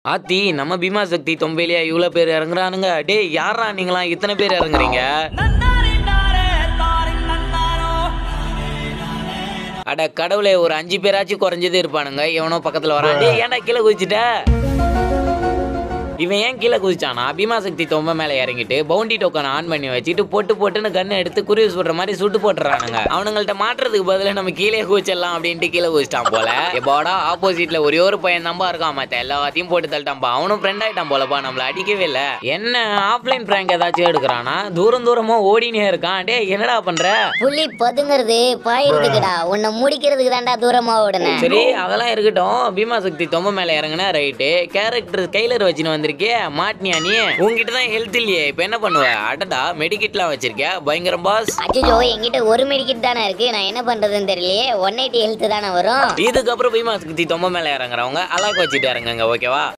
ஆத்தி நம்ம பீமா சக்தி தொம்பையிலேயே இவ்வளோ பேர் இறங்குறானுங்க டேய் யாரா நீங்களாம் இத்தனை பேர் இறங்குறீங்க அட கடவுளே ஒரு அஞ்சு பேராச்சும் குறைஞ்சது இருப்பானுங்க எவனோ பக்கத்துல வரான் டேய் ஏன்டா கீழே குதிச்சிட்ட இவன் ஏன் கீழே குதிச்சானா பீமா சக்தி தொம்ப மேல இறங்கிட்டு பவுண்டி டோக்கன் ஆன் பண்ணி வச்சுட்டு போட்டு போட்டுன்னு கண்ணை எடுத்து குருவி சுடுற மாதிரி சுட்டு போட்டுறானுங்க அவனுங்கள்ட்ட மாட்டுறதுக்கு பதிலா நம்ம கீழே குதிச்சிடலாம் அப்படின்ட்டு கீழே குதிச்சிட்டான் போல எப்போடா ஆப்போசிட்ல ஒரே ஒரு பையன் நம்பா இருக்கான் மத்த எல்லாத்தையும் போட்டு தள்ளிட்டான்பா அவனும் ஃப்ரெண்ட் ஆயிட்டான் போலப்பா நம்மள அடிக்கவே இல்ல என்ன ஆஃப்லைன் பிராங்க் ஏதாச்சும் எடுக்கிறானா தூரம் தூரமா ஓடினே இருக்கான் டேய் என்னடா பண்ற புலி பதுங்கிறது பாயிறதுக்குடா உன்னை முடிக்கிறதுக்கு தான்டா தூரமா ஓடுனேன் சரி அதெல்லாம் இருக்கட்டும் பீமா சக்தி தொம்ப மேல இறங்குனா ரைட்டு கேரக்டர் ஸ்கைலர் வச்சுன்னு வந்திருக்கே மாட்டினியா நீ உங்ககிட்ட தான் ஹெல்த் இல்லையே இப்போ என்ன பண்ணுவ அடடா மெடிக்கிட்லாம் வச்சிருக்கியா பயங்கரம் பாஸ் அச்சோ என்கிட்ட ஒரு மெடிக்கிட் தானே இருக்கு நான் என்ன பண்றதுன்னு தெரியலையே ஒன் எயிட்டி ஹெல்த் தானே வரும் இதுக்கப்புறம் பீமா சக்தி தொம்ப மேல இறங்குறவங்க அலாக் வச்சுட்டு இறங்குங்க ஓகேவா